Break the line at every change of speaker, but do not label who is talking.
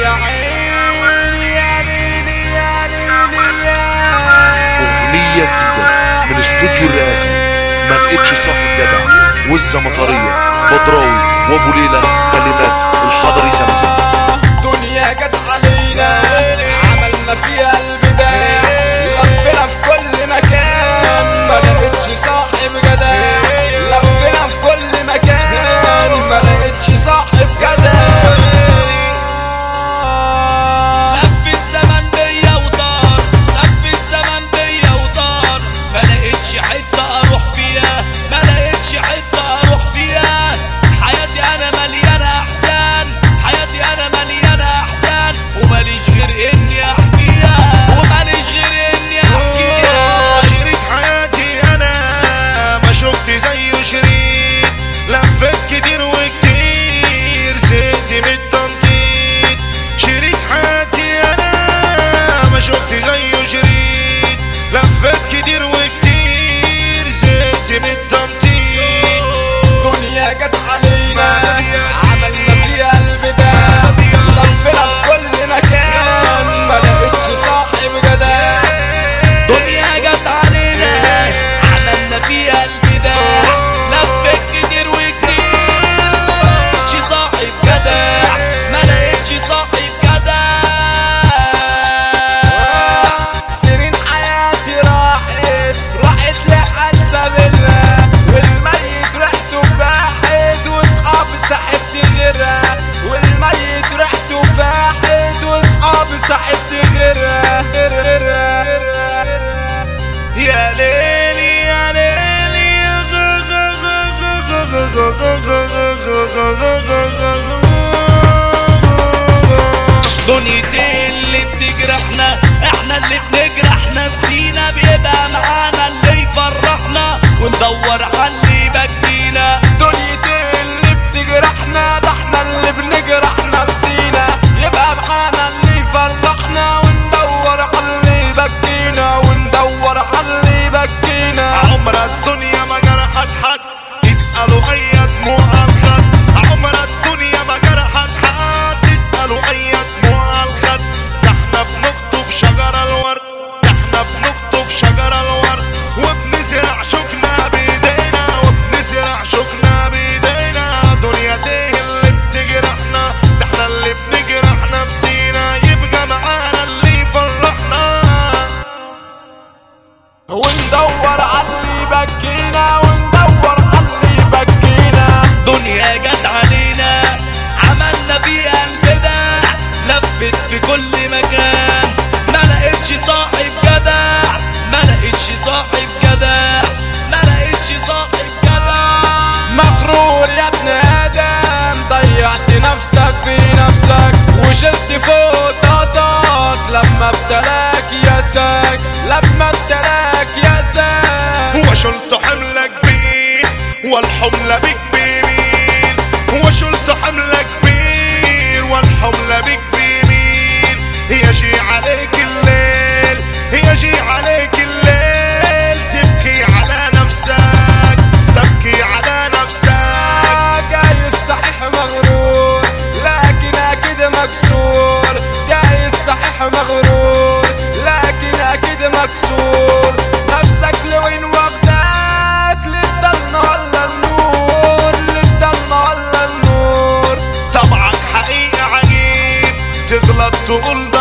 يا عيني يا ليلي يا ليلي يا
أغنية جديدة من استوديو الرئاسي ما لقيتش صاحب جدع وزة مطرية بدراوي وابو ليلى كلمات الحضري زمزم
دنيا جت علينا عملنا فيها البداية لفينا في كل مكان ما لقيتش صاحب جدع لفينا في كل مكان ما لقيتش صاحب جدع
لف الزمن بيا وطار لف الزمن بيا وطار ما لقيتش حته اروح فيها ما لقيتش حته اروح فيها حياتي انا مليانه احزان حياتي انا مليانه احزان وماليش غير اني احكيها وماليش غير اني احكيها
شريط حياتي انا ما شفت زيه شريط لفت كتير وكتير زهقت من التنطيط شريط حياتي انا ما شفت زيه شريط لفت كتير وكتير زهقت من التنطيط
دنيا جت علينا عملنا فيها البداية لفينا في كل مكان ما لقيتش صاحب جدع
دنيا جت علينا عملنا فيها البداية لفت كتير وكتير ما لقيتش صاحب جدع ما لقيتش صاحب جدع
سنين حياتي راحت راحت لحال سبيلها والميت ريحته فاحت واصحابي سحبت غيرها والميت ريحته فاحت واصحابي سحبت غيرها
يا ليلي يا ليلي يا غ- غ- غ- غ- غ- غ- غ- غ- غ- غ- غ- غ- غ- غ-
دنيتي اللي بتجرحنا احنا اللي بنجرح نفسينا بيبقى معانا اللي يفرحنا وندور على اللي يبكينا
دنيتي اللي بتجرحنا ده احنا اللي بنجرح نفسينا يبقى معانا اللي يفرحنا وندور على اللي يبكينا وندور على اللي يبكينا
عمر الدنيا ما جرحت حد اسألوا أي دموع الخد عمر الدنيا ما جرحت حد اسألوا أي دموع الخد ده احنا بنقطف شجر الورد ده احنا بنقطف شجر الورد وبنزرع شوكنا بإيدينا وبنزرع شوكنا بإيدينا دنيا دي اللي بتجرحنا ده احنا اللي بنجرح نفسينا يبقى معانا اللي يفرحنا
وندور على اللي يبكينا وندور على اللي يبكينا
دنيا جت علينا عملنا فيها البدع لفت في كل مكان ما لقيتش صاحب جدع ما لقيتش صاحب جدع ما لقيتش صاحب جدع
مغرور يا ابن ادم ضيعت نفسك بنفسك وشلت فوق طاطاك لما ابتلاك ياسك لما ابتلاك ياسك
وشلت حملك بيه والحمل بك بيمين وشلت حملك بيه والحمل بك بيمين يجي عليك الليل يجي عليك الليل تبكي على نفسك تبكي على نفسك
جاي صحيح مغرور لكن اكيد مكسور جاي صحيح مغرور لكن اكيد مكسور نفسك لوين واخدك للضلمة ولا النور للضلمة ولا النور
طبعك حقيقة عجيب تغلط تقول ده